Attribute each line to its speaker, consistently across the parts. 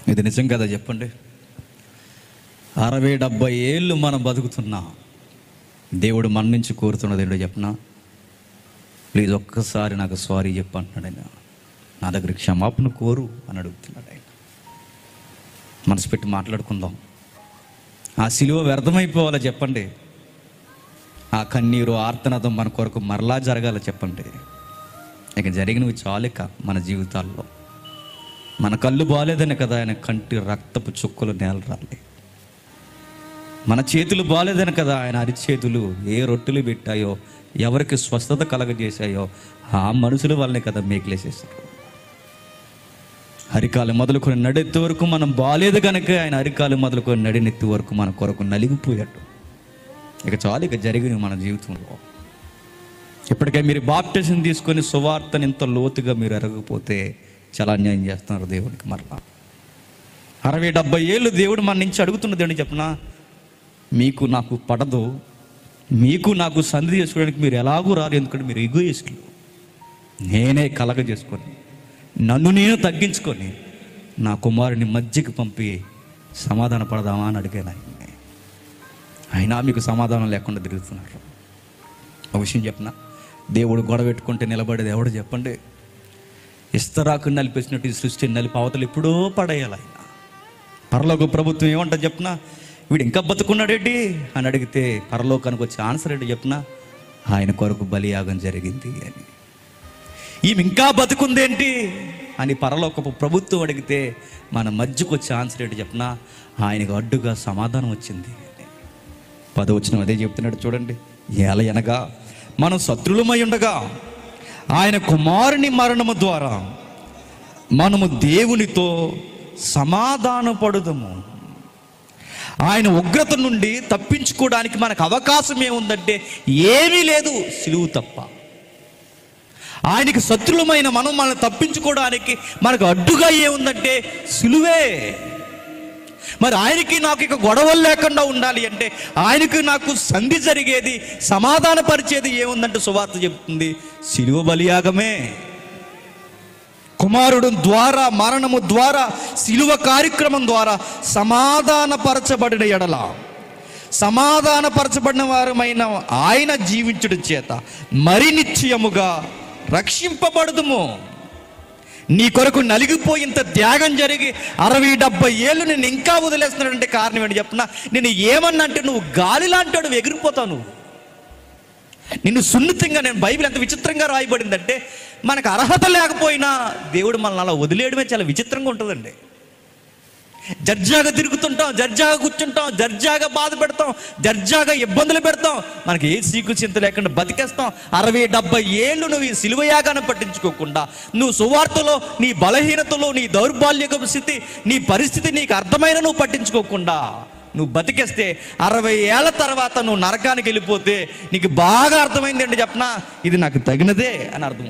Speaker 1: ఇది నిజం కదా చెప్పండి అరవై డెబ్బై ఏళ్ళు మనం బతుకుతున్నా దేవుడు మన నుంచి కోరుతున్నది ఏంటో చెప్పనా ప్లీజ్ ఒక్కసారి నాకు సారీ చెప్పు అంటున్నాడు ఆయన నా దగ్గర క్షమాపణ కోరు అని అడుగుతున్నాడు ఆయన మనసు పెట్టి మాట్లాడుకుందాం ఆ సిలువ వ్యర్థమైపోవాలా చెప్పండి ఆ కన్నీరు ఆర్తనాదం మన కొరకు మరలా జరగాల చెప్పండి ఇక జరిగినవి చాలిక మన జీవితాల్లో మన కళ్ళు బాగాలేదని కదా ఆయన కంటి రక్తపు చుక్కలు నేల రాలి మన చేతులు బాగాలేదని కదా ఆయన అరిచేతులు ఏ రొట్టెలు పెట్టాయో ఎవరికి స్వస్థత కలగజేశాయో ఆ మనుషుల వల్లనే కదా మేకలేసేసారు అరికాలు మొదలుకొని నడెత్తి వరకు మనం బాగాలేదు కనుక ఆయన అరికాలు మొదలుకొని నడినెత్తి వరకు మన కొరకు నలిగిపోయాడు ఇక చాలు ఇక జరిగినవి మన జీవితంలో ఇప్పటికే మీరు బాప్టిజం తీసుకొని సువార్తని ఇంత లోతుగా మీరు ఎరగకపోతే చాలా అన్యాయం చేస్తున్నారు దేవునికి మరలా అరవై డెబ్బై ఏళ్ళు దేవుడు మన నుంచి అడుగుతున్నది ఏంటి చెప్పిన మీకు నాకు పడదు మీకు నాకు సంధి చేసుకోవడానికి మీరు ఎలాగూ రారు ఎందుకంటే మీరు ఎగోయిస్టులు నేనే కలగ చేసుకొని నన్ను నేను తగ్గించుకొని నా కుమారుని మధ్యకి పంపి సమాధాన పడదామా అని అడిగాను ఆయన్ని అయినా మీకు సమాధానం లేకుండా తిరుగుతున్నారు ఒక విషయం చెప్పనా దేవుడు గొడవ పెట్టుకుంటే నిలబడేది ఎవడు చెప్పండి ఇస్తరాకు నలిపేసినట్టు ఈ సృష్టిని నలిపి అవతలు ఎప్పుడో పడేయాలి ఆయన పరలోక ప్రభుత్వం ఏమంటా చెప్పనా వీడు ఇంకా బతుకున్నాడేంటి అని అడిగితే పరలోకానికి వచ్చే ఆన్సర్ ఏంటి చెప్పనా ఆయన కొరకు బలియాగం జరిగింది అని ఈమె ఇంకా బతుకుందేంటి అని పరలోకపు ప్రభుత్వం అడిగితే మన మధ్యకు వచ్చే ఆన్సర్ ఏంటి చెప్పనా ఆయనకు అడ్డుగా సమాధానం వచ్చింది అని పదవచనం అదే చెప్తున్నాడు చూడండి ఎలా అనగా మనం శత్రులమై ఉండగా ఆయన కుమారుని మరణము ద్వారా మనము దేవునితో సమాధాన పడుదము ఆయన ఉగ్రత నుండి తప్పించుకోవడానికి మనకు అవకాశం ఏముందంటే ఏమీ లేదు సిలువు తప్ప ఆయనకి శత్రులమైన మనం మనల్ని తప్పించుకోవడానికి మనకు అడ్డుగా ఏముందంటే సిలువే మరి ఆయనకి నాకు ఇక గొడవలు లేకుండా ఉండాలి అంటే ఆయనకి నాకు సంధి జరిగేది సమాధాన పరిచేది ఏముందంటే సువార్త చెప్తుంది సిలువ బలియాగమే కుమారుడు ద్వారా మరణము ద్వారా సిలువ కార్యక్రమం ద్వారా సమాధానపరచబడిన ఎడల సమాధానపరచబడిన వారమైన ఆయన జీవించుడు చేత మరి నిశ్చయముగా రక్షింపబడదుము నీ కొరకు నలిగిపోయింత త్యాగం జరిగి అరవై డెబ్బై ఏళ్ళు నేను ఇంకా వదిలేస్తున్నాడంటే కారణం ఏంటి చెప్పిన నేను ఏమన్నా అంటే నువ్వు గాలి లాంటాడు ఎగిరిపోతావు నువ్వు నిన్ను సున్నితంగా నేను బైబిల్ ఎంత విచిత్రంగా రాయబడిందంటే మనకు అర్హత లేకపోయినా దేవుడు మనల్ని అలా వదిలేయడమే చాలా విచిత్రంగా ఉంటుందండి జర్జాగా తిరుగుతుంటాం జర్జాగా కూర్చుంటాం జర్జాగా బాధ పెడతాం జర్జాగా ఇబ్బందులు పెడతాం మనకి ఏ సీకు చింత లేకుండా బతికేస్తాం అరవై డెబ్బై ఏళ్ళు నువ్వు ఈ సిలువయాగాను పట్టించుకోకుండా నువ్వు సువార్తలో నీ బలహీనతలో నీ దౌర్బాల్యపు స్థితి నీ పరిస్థితి నీకు అర్థమైన నువ్వు పట్టించుకోకుండా నువ్వు బతికేస్తే అరవై ఏళ్ళ తర్వాత నువ్వు నరకానికి వెళ్ళిపోతే నీకు బాగా అర్థమైంది ఏంటి చెప్పనా ఇది నాకు తగినదే అని అర్థం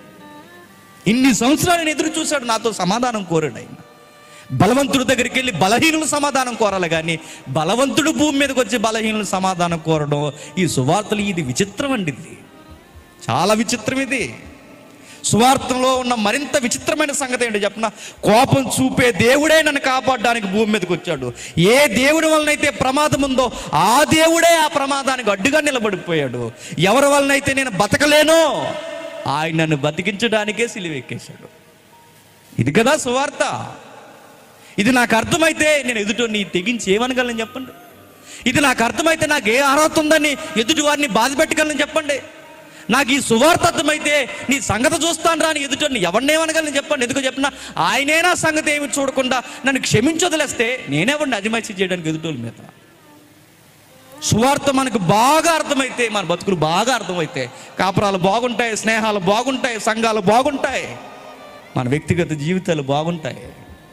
Speaker 1: ఇన్ని సంవత్సరాలు నేను ఎదురు చూశాడు నాతో సమాధానం కోరాడు ఆయన బలవంతుడి దగ్గరికి వెళ్ళి బలహీనులు సమాధానం కోరాలి కానీ బలవంతుడు భూమి మీదకి వచ్చి బలహీనులు సమాధానం కోరడం ఈ సువార్తలు ఇది విచిత్రం అండి ఇది చాలా విచిత్రం ఇది సువార్తలో ఉన్న మరింత విచిత్రమైన సంగతి ఏంటి చెప్పిన కోపం చూపే దేవుడే నన్ను కాపాడడానికి భూమి మీదకి వచ్చాడు ఏ దేవుడి వలనైతే ప్రమాదం ఉందో ఆ దేవుడే ఆ ప్రమాదానికి అడ్డుగా నిలబడిపోయాడు ఎవరి వలనైతే నేను బతకలేనో ఆయన నన్ను బతికించడానికే సిలివెక్కేశాడు ఇది కదా సువార్త ఇది నాకు అర్థమైతే నేను ఎదుటి నీ తెగించి ఏమనగలను చెప్పండి ఇది నాకు అర్థమైతే నాకు ఏ అర్హత ఉందని ఎదుటి వారిని బాధ పెట్టగలను చెప్పండి నాకు ఈ సువార్త అర్థమైతే నీ సంగతి చూస్తాను రాని ఎదుటి ఎవరినేమనగలను చెప్పండి ఎందుకు చెప్పిన ఆయనేనా సంగతి ఏమి చూడకుండా నన్ను క్షమించొదిలేస్తే నేనేవాడిని అజమాయిషీ చేయడానికి ఎదుటోళ్ళ మీద సువార్త మనకు బాగా అర్థమైతే మన బతుకులు బాగా అర్థమైతే కాపురాలు బాగుంటాయి స్నేహాలు బాగుంటాయి సంఘాలు బాగుంటాయి మన వ్యక్తిగత జీవితాలు బాగుంటాయి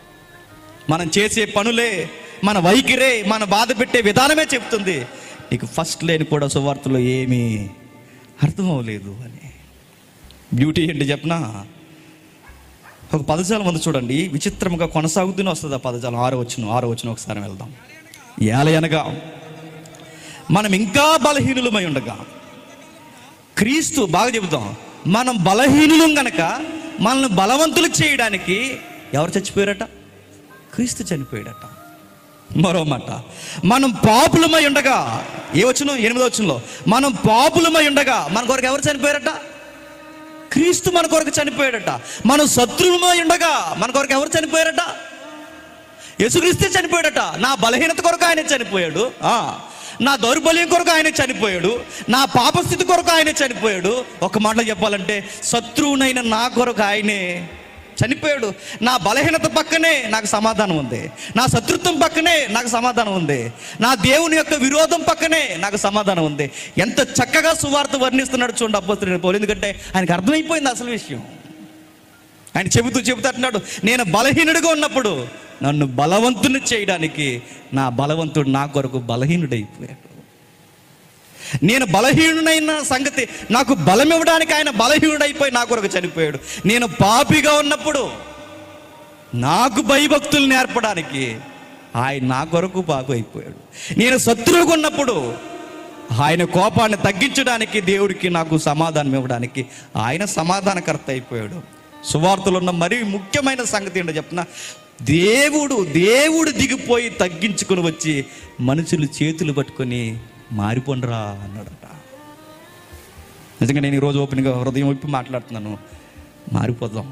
Speaker 1: మనం చేసే పనులే మన వైఖరే మన బాధ పెట్టే విధానమే చెప్తుంది నీకు ఫస్ట్ లేని కూడా సువార్తలో ఏమీ అర్థం అవ్వలేదు అని బ్యూటీ ఏంటి చెప్పనా ఒక పదజాలం ఉంది చూడండి విచిత్రంగా కొనసాగుతూనే వస్తుంది ఆ పదజాలం ఆరో వచ్చిన ఆరో వచ్చిన ఒకసారి వెళ్దాం ఏలయనగా మనం ఇంకా బలహీనులమై ఉండగా క్రీస్తు బాగా చెబుతాం మనం బలహీనులం గనక మనల్ని బలవంతులు చేయడానికి ఎవరు చచ్చిపోయారట క్రీస్తు చనిపోయాడట మరో మాట మనం పాపులమై ఉండగా ఏ వచ్చును ఎనిమిదో వచ్చులో మనం పాపులమై ఉండగా మన కొరకు ఎవరు చనిపోయారట క్రీస్తు మన కొరకు చనిపోయాడట మనం శత్రువులమై ఉండగా మన కొరకు ఎవరు చనిపోయారట యేసుక్రీస్తే చనిపోయాడట నా బలహీనత కొరకు ఆయన చనిపోయాడు ఆ, నా దౌర్బల్యం కొరకు ఆయన చనిపోయాడు నా పాపస్థితి కొరకు ఆయన చనిపోయాడు ఒక మాటలో చెప్పాలంటే శత్రువునైన నా కొరకు ఆయనే చనిపోయాడు నా బలహీనత పక్కనే నాకు సమాధానం ఉంది నా శత్రుత్వం పక్కనే నాకు సమాధానం ఉంది నా దేవుని యొక్క విరోధం పక్కనే నాకు సమాధానం ఉంది ఎంత చక్కగా సువార్త వర్ణిస్తున్నాడు చూడండి అబ్బోస్తున్న పౌలు ఎందుకంటే ఆయనకు అర్థమైపోయింది అసలు విషయం ఆయన చెబుతూ చెబుతూ అంటున్నాడు నేను బలహీనుడిగా ఉన్నప్పుడు నన్ను బలవంతుని చేయడానికి నా బలవంతుడు నా కొరకు బలహీనుడైపోయాడు నేను బలహీనుడైన సంగతి నాకు బలం ఇవ్వడానికి ఆయన బలహీనుడైపోయి నా కొరకు చనిపోయాడు నేను పాపిగా ఉన్నప్పుడు నాకు భయభక్తులు నేర్పడానికి ఆయన నా కొరకు పాపి అయిపోయాడు నేను శత్రువుగా ఉన్నప్పుడు ఆయన కోపాన్ని తగ్గించడానికి దేవుడికి నాకు సమాధానం ఇవ్వడానికి ఆయన సమాధానకర్త అయిపోయాడు సువార్తలో ఉన్న మరీ ముఖ్యమైన సంగతి ఏంటో చెప్తున్నా దేవుడు దేవుడు దిగిపోయి తగ్గించుకొని వచ్చి మనుషులు చేతులు పట్టుకొని మారిపోండ్రా అన్నాడట నిజంగా నేను ఈరోజు ఓపెన్గా హృదయం వైపు మాట్లాడుతున్నాను మారిపోదాం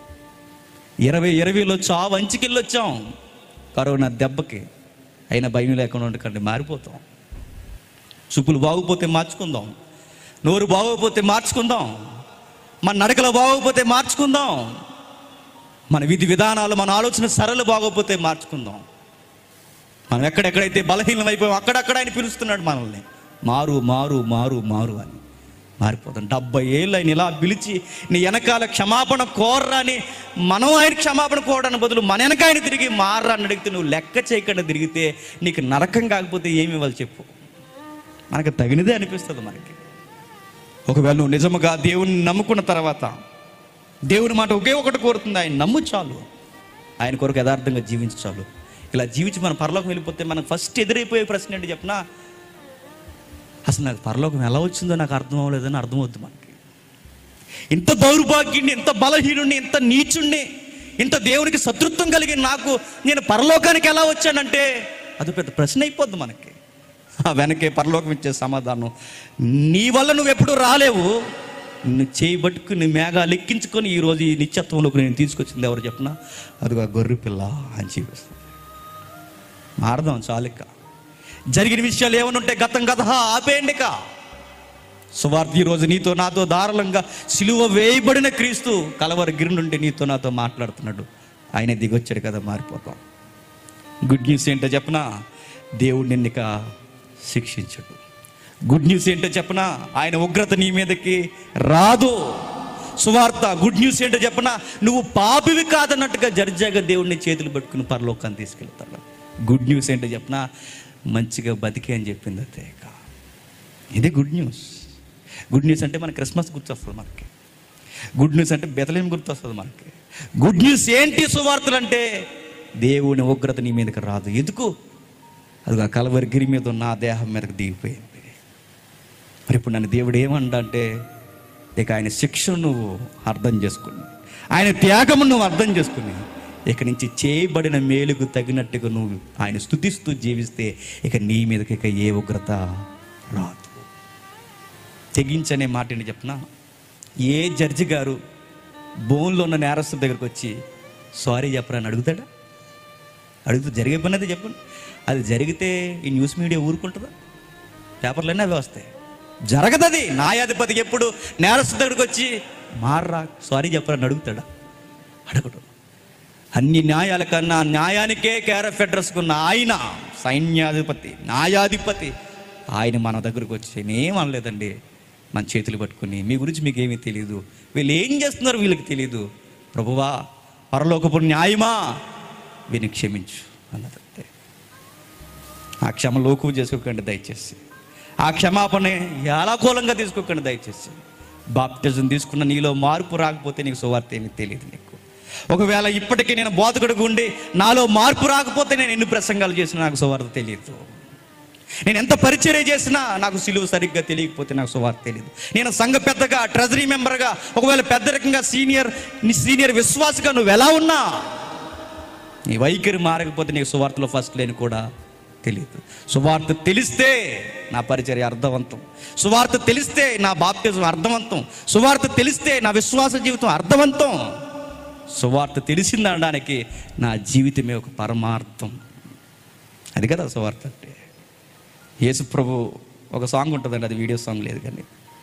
Speaker 1: ఇరవై ఇరవైలో చావు అంచుకెళ్ళి వచ్చాం కరోనా దెబ్బకి అయినా భయం లేకుండా ఉండకండి మారిపోతాం చూపులు బాగుపోతే మార్చుకుందాం నోరు బాగోకపోతే మార్చుకుందాం మన నడకలు బాగోకపోతే మార్చుకుందాం మన విధి విధానాలు మన ఆలోచన సరళ బాగోకపోతే మార్చుకుందాం మనం ఎక్కడెక్కడైతే బలహీనం అయిపోయాం అక్కడక్కడ ఆయన పిలుస్తున్నాడు మనల్ని మారు మారు మారు మారు అని మారిపోతాం డెబ్బై ఏళ్ళు ఆయన ఇలా పిలిచి నీ వెనకాల క్షమాపణ కోర్రా అని మనం ఆయన క్షమాపణ కోరడానికి బదులు మన వెనక ఆయన తిరిగి మార్రా అని అడిగితే నువ్వు లెక్క చేయకుండా తిరిగితే నీకు నరకం కాకపోతే ఏమి ఇవ్వాలి చెప్పు మనకు తగినదే అనిపిస్తుంది మనకి ఒకవేళ నువ్వు నిజముగా దేవుని నమ్ముకున్న తర్వాత దేవుని మాట ఒకే ఒకటి కోరుతుంది ఆయన నమ్ము చాలు ఆయన కొరకు యథార్థంగా జీవించు చాలు ఇలా జీవించి మన పరలోకం వెళ్ళిపోతే మనకు ఫస్ట్ ఎదురైపోయే ప్రశ్న ఏంటి చెప్పినా అసలు నాకు పరలోకం ఎలా వచ్చిందో నాకు అర్థం అవ్వలేదని అర్థమవుద్ది మనకి ఇంత దౌర్భాగ్యుడిని ఇంత బలహీనుడిని ఇంత నీచుణ్ణి ఇంత దేవునికి శత్రుత్వం కలిగిన నాకు నేను పరలోకానికి ఎలా వచ్చానంటే అది పెద్ద ప్రశ్న అయిపోద్ది మనకి ఆ వెనకే పరలోకం ఇచ్చే సమాధానం నీ వల్ల నువ్వు ఎప్పుడు రాలేవు నిన్ను చేయబట్టుకుని మేఘాలు ఎక్కించుకొని ఈరోజు ఈ నిత్యత్వంలోకి నేను తీసుకొచ్చింది ఎవరు చెప్పినా అదిగో ఆ గొర్రె పిల్ల అని చూపిస్తుంది మారదాం చాలిక జరిగిన విషయాలు ఏమైనా ఉంటే గతం గత ఆపేయండి ఇక సువార్త ఈరోజు నీతో నాతో దారుణంగా సిలువ వేయబడిన క్రీస్తు కలవర గిరి నుండి నీతో నాతో మాట్లాడుతున్నాడు ఆయన దిగొచ్చాడు కదా మారిపోతాం గుడ్ న్యూస్ ఏంటో చెప్పనా దేవుడు నిన్ను ఇక శిక్షించడు గుడ్ న్యూస్ ఏంటో చెప్పనా ఆయన ఉగ్రత నీ మీదకి రాదు సువార్త గుడ్ న్యూస్ ఏంటో చెప్పనా నువ్వు పాపివి కాదన్నట్టుగా జడ్జాగా దేవుడిని చేతులు పట్టుకుని పరలోకాన్ని తీసుకెళ్తాడు గుడ్ న్యూస్ ఏంటో చెప్పనా మంచిగా బతికే అని చెప్పింది అంతే ఇక ఇది గుడ్ న్యూస్ గుడ్ న్యూస్ అంటే మన క్రిస్మస్ గుర్తొస్తుంది మనకి గుడ్ న్యూస్ అంటే బెతలేం గుర్తొస్తుంది మనకి గుడ్ న్యూస్ ఏంటి సువార్తలు అంటే దేవుని ఉగ్రత నీ మీదకి రాదు ఎందుకు అది ఆ కలవరి గిరి మీద ఉన్న ఆ దేహం మీదకి దిగిపోయింది మరి ఇప్పుడు నన్ను దేవుడు ఏమంటా అంటే ఇక ఆయన శిక్షను నువ్వు అర్థం చేసుకుని ఆయన త్యాగము నువ్వు అర్థం చేసుకుని ఇక నుంచి చేయబడిన మేలుకు తగినట్టుగా నువ్వు ఆయన స్థుతిస్తూ జీవిస్తే ఇక నీ మీదకి ఇక ఏ ఉగ్రత రాదు తెగించనే మాటని చెప్పనా ఏ జడ్జి గారు బోన్లో ఉన్న నేరస్తుల దగ్గరకు వచ్చి సారీ చెప్పరా అని అడుగుతాడా అడుగుతూ జరిగే పని అయితే చెప్పండి అది జరిగితే ఈ న్యూస్ మీడియా ఊరుకుంటుందా పేపర్లన్నీ అవి వస్తాయి జరగదది న్యాయాధిపతి ఎప్పుడు నేరస్తు దగ్గరికి వచ్చి మార్రా సారీ చెప్పరని అడుగుతాడా అడగడు అన్ని న్యాయాల కన్నా న్యాయానికే కేరఫ్ అడ్రస్కున్న ఆయన సైన్యాధిపతి న్యాయాధిపతి ఆయన మన దగ్గరకు వచ్చి నేనేం అనలేదండి మన చేతులు పట్టుకుని మీ గురించి మీకు ఏమీ తెలియదు వీళ్ళు ఏం చేస్తున్నారు వీళ్ళకి తెలియదు ప్రభువా పరలోకపు న్యాయమా వీరిని క్షమించు అన్నదంతే ఆ క్షమ లోకు చేసుకోకండి దయచేసి ఆ క్షమాపణ ఎలాకూలంగా తీసుకోకండి దయచేసి బాప్టిజం తీసుకున్న నీలో మార్పు రాకపోతే నీకు సువార్త ఏమీ తెలియదు నీకు ఒకవేళ ఇప్పటికీ నేను బోధకుడిగా ఉండి నాలో మార్పు రాకపోతే నేను ఎన్ని ప్రసంగాలు చేసినా నాకు సువార్త తెలియదు నేను ఎంత పరిచర్య చేసినా నాకు సిలువ సరిగ్గా తెలియకపోతే నాకు సువార్త తెలియదు నేను సంఘ పెద్దగా ట్రెజరీ మెంబర్గా ఒకవేళ పెద్ద రకంగా సీనియర్ నీ సీనియర్ విశ్వాసగా నువ్వు ఎలా ఉన్నా నీ వైఖరి మారకపోతే నీకు సువార్తలో ఫస్ట్ లేని కూడా తెలియదు సువార్త తెలిస్తే నా పరిచర్య అర్థవంతం సువార్త తెలిస్తే నా బాప్తిజం అర్థవంతం సువార్త తెలిస్తే నా విశ్వాస జీవితం అర్థవంతం సువార్త తెలిసిందనడానికి నా జీవితమే ఒక పరమార్థం అది కదా సువార్త అంటే యేసు ప్రభు ఒక సాంగ్ ఉంటుందండి అది వీడియో సాంగ్ లేదు కానీ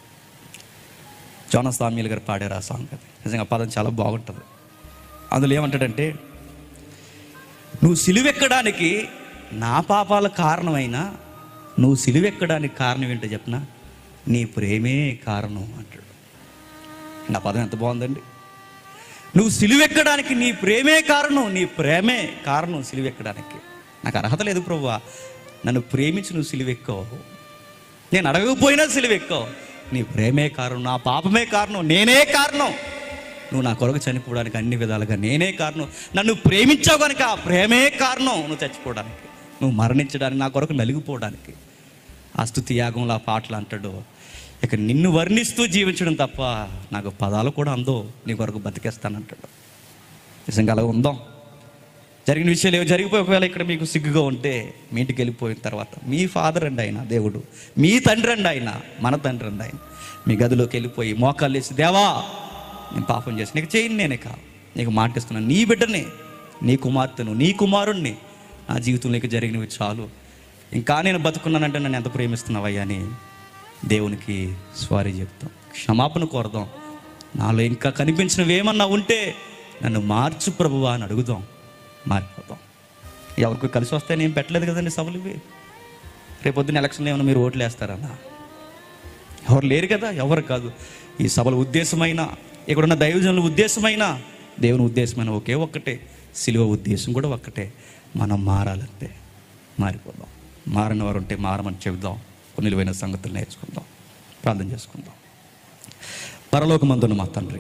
Speaker 1: జోన స్వామిలు గారు పాడారు ఆ సాంగ్ అది నిజంగా ఆ పదం చాలా బాగుంటుంది అందులో ఏమంటాడంటే నువ్వు సిలువెక్కడానికి నా పాపాల కారణమైనా నువ్వు సిలువెక్కడానికి కారణం ఏంటో చెప్పనా నీ ప్రేమే కారణం అంటాడు నా పదం ఎంత బాగుందండి నువ్వు సిలువెక్కడానికి నీ ప్రేమే కారణం నీ ప్రేమే కారణం సిలువెక్కడానికి నాకు అర్హత లేదు ప్రభువా నన్ను ప్రేమించి నువ్వు సిలువెక్కవు నేను అడగకపోయినా సిలువెక్కవు నీ ప్రేమే కారణం నా పాపమే కారణం నేనే కారణం నువ్వు నా కొరకు చనిపోవడానికి అన్ని విధాలుగా నేనే కారణం నన్ను ప్రేమించావు కనుక ఆ ప్రేమే కారణం నువ్వు చచ్చిపోవడానికి నువ్వు మరణించడానికి నా కొరకు నలిగిపోవడానికి ఆ స్థుతి యాగంలో ఆ పాటలు అంటాడు ఇక నిన్ను వర్ణిస్తూ జీవించడం తప్ప నాకు పదాలు కూడా అందో నీ కొరకు బతికేస్తానంటాడు నిజంగా అలా ఉందాం జరిగిన విషయాలు ఏవో జరిగిపోయి ఒకవేళ ఇక్కడ మీకు సిగ్గుగా ఉంటే మీ ఇంటికి వెళ్ళిపోయిన తర్వాత మీ ఫాదర్ అండి ఆయన దేవుడు మీ తండ్రి అండి ఆయన మన తండ్రి అండి ఆయన మీ గదిలోకి వెళ్ళిపోయి మోకాళ్ళు వేసి దేవా నేను పాపం చేసి నీకు చేయను నేనే కా నీకు మాటిస్తున్నాను నీ బిడ్డని నీ కుమార్తెను నీ కుమారుణ్ణి నా జీవితంలోకి జరిగినవి చాలు ఇంకా నేను బతుకున్నానంటే నన్ను ఎంత ప్రేమిస్తున్నావయ్యా అని దేవునికి స్వారీ చెప్తాం క్షమాపణ కోరదాం నాలో ఇంకా కనిపించినవి ఏమన్నా ఉంటే నన్ను మార్చు ప్రభువా అని అడుగుదాం మారిపోతాం ఎవరికి కలిసి వస్తే నేను పెట్టలేదు కదండి సభలు ఇవి రేపొద్దున ఎలక్షన్లో ఏమైనా మీరు ఓట్లు వేస్తారన్నా ఎవరు లేరు కదా ఎవరు కాదు ఈ సభల ఉద్దేశమైన ఇక్కడున్న దైవజనుల ఉద్దేశమైన దేవుని ఉద్దేశమైన ఒకే ఒక్కటే సిలువ ఉద్దేశం కూడా ఒక్కటే మనం మారాలంతే మారిపోదాం మారిన వారు ఉంటే మారమని చెబుదాం కొన్ని విలువైన సంగతులు నేర్చుకుందాం ప్రార్థన చేసుకుందాం పరలోకమందున మా తండ్రి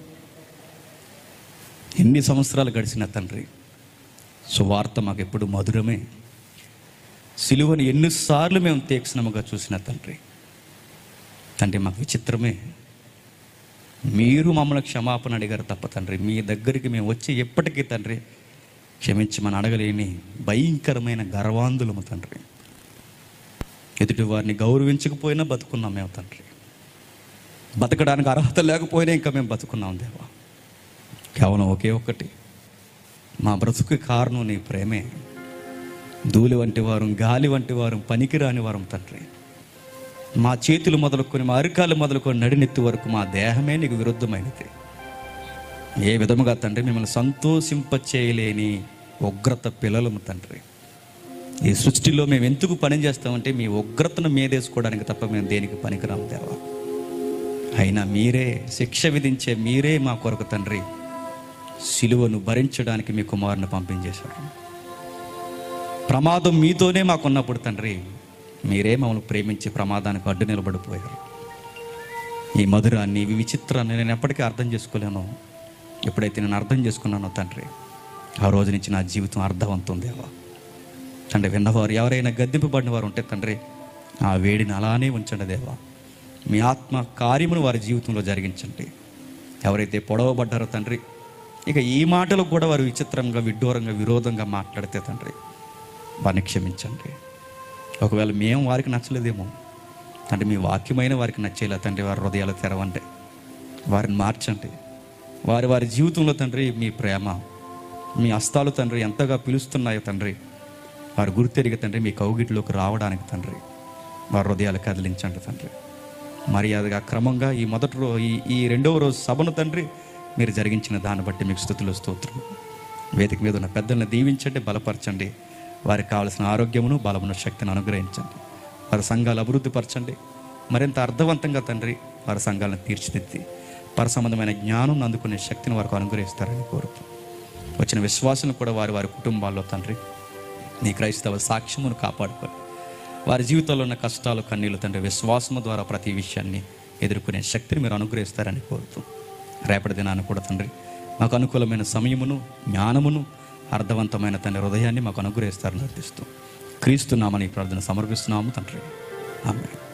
Speaker 1: ఎన్ని సంవత్సరాలు గడిచిన తండ్రి సువార్త మాకు ఎప్పుడు మధురమే సిలువని ఎన్నిసార్లు మేము తీక్షణముగా చూసిన తండ్రి తండ్రి మాకు విచిత్రమే మీరు మమ్మల్ని క్షమాపణ అడిగారు తప్ప తండ్రి మీ దగ్గరికి మేము వచ్చి ఎప్పటికీ తండ్రి క్షమించమని అడగలేని భయంకరమైన గర్వాంధులము తండ్రి ఎదుటి వారిని గౌరవించకపోయినా బతుకున్నాం మేము తండ్రి బతకడానికి అర్హత లేకపోయినా ఇంకా మేము బతుకున్నాం దేవా కేవలం ఒకే ఒక్కటి మా బ్రతుకు కారణం నీ ప్రేమే ధూళి వంటి వారు గాలి వంటి వారు పనికిరాని వారం తండ్రి మా చేతులు మొదలుకొని మా అరికాలు మొదలుకొని నడినెత్తి వరకు మా దేహమే నీకు విరుద్ధమైనది ఏ విధముగా తండ్రి మిమ్మల్ని సంతోషింపచేయలేని ఉగ్రత పిల్లలము తండ్రి ఈ సృష్టిలో మేము ఎందుకు పని చేస్తామంటే మీ ఉగ్రతను మీదేసుకోవడానికి తప్ప మేము దేనికి పనికిరాము దేవా అయినా మీరే శిక్ష విధించే మీరే మా కొరకు తండ్రి సిలువను భరించడానికి మీ కుమారుని పంపించేశారు ప్రమాదం మీతోనే మాకున్నప్పుడు తండ్రి మీరే మమ్మల్ని ప్రేమించి ప్రమాదానికి అడ్డు నిలబడిపోయారు ఈ మధురాన్ని ఈ విచిత్రాన్ని నేను ఎప్పటికీ అర్థం చేసుకోలేను ఎప్పుడైతే నేను అర్థం చేసుకున్నానో తండ్రి ఆ రోజు నుంచి నా జీవితం అర్థవంతం దేవా తండ్రి విన్నవారు ఎవరైనా గద్దెంపబడిన వారు ఉంటే తండ్రి ఆ వేడిని అలానే ఉంచండి దేవా మీ ఆత్మ కార్యమును వారి జీవితంలో జరిగించండి ఎవరైతే పొడవబడ్డారో తండ్రి ఇక ఈ మాటలకు కూడా వారు విచిత్రంగా విడ్డూరంగా విరోధంగా మాట్లాడితే తండ్రి వారిని క్షమించండి ఒకవేళ మేము వారికి నచ్చలేదేమో తండ్రి మీ వాక్యమైన వారికి నచ్చేలా తండ్రి వారి హృదయాలు తెరవండి వారిని మార్చండి వారి వారి జీవితంలో తండ్రి మీ ప్రేమ మీ హస్తాలు తండ్రి ఎంతగా పిలుస్తున్నాయో తండ్రి వారు గుర్తెరిగి తండ్రి మీ కౌగిట్లోకి రావడానికి తండ్రి వారి హృదయాలు కదిలించండి తండ్రి మర్యాదగా క్రమంగా ఈ మొదటి రో ఈ ఈ రెండవ రోజు సభను తండ్రి మీరు జరిగించిన దాన్ని బట్టి మీకు స్థుతులు స్తోత్రం వేదిక మీద ఉన్న పెద్దల్ని దీవించండి బలపరచండి వారికి కావలసిన ఆరోగ్యమును బలమును శక్తిని అనుగ్రహించండి వారి సంఘాలు అభివృద్ధి పరచండి మరింత అర్థవంతంగా తండ్రి వారి సంఘాలను తీర్చిదిద్ది పర సంబంధమైన జ్ఞానం అందుకునే శక్తిని వారికి అనుగ్రహిస్తారని కోరుతూ వచ్చిన విశ్వాసం కూడా వారి వారి కుటుంబాల్లో తండ్రి నీ క్రైస్తవ సాక్ష్యమును కాపాడుకొని వారి జీవితంలో ఉన్న కష్టాలు కన్నీళ్ళు తండ్రి విశ్వాసము ద్వారా ప్రతి విషయాన్ని ఎదుర్కొనే శక్తిని మీరు అనుగ్రహిస్తారని కోరుతూ రేపటి దినాన్ని కూడా తండ్రి మాకు అనుకూలమైన సమయమును జ్ఞానమును అర్థవంతమైన తండ్రి హృదయాన్ని మాకు అనుగ్రహిస్తారని అర్థిస్తూ క్రీస్తు నామని ప్రార్థన సమర్పిస్తున్నాము తండ్రి ఆమె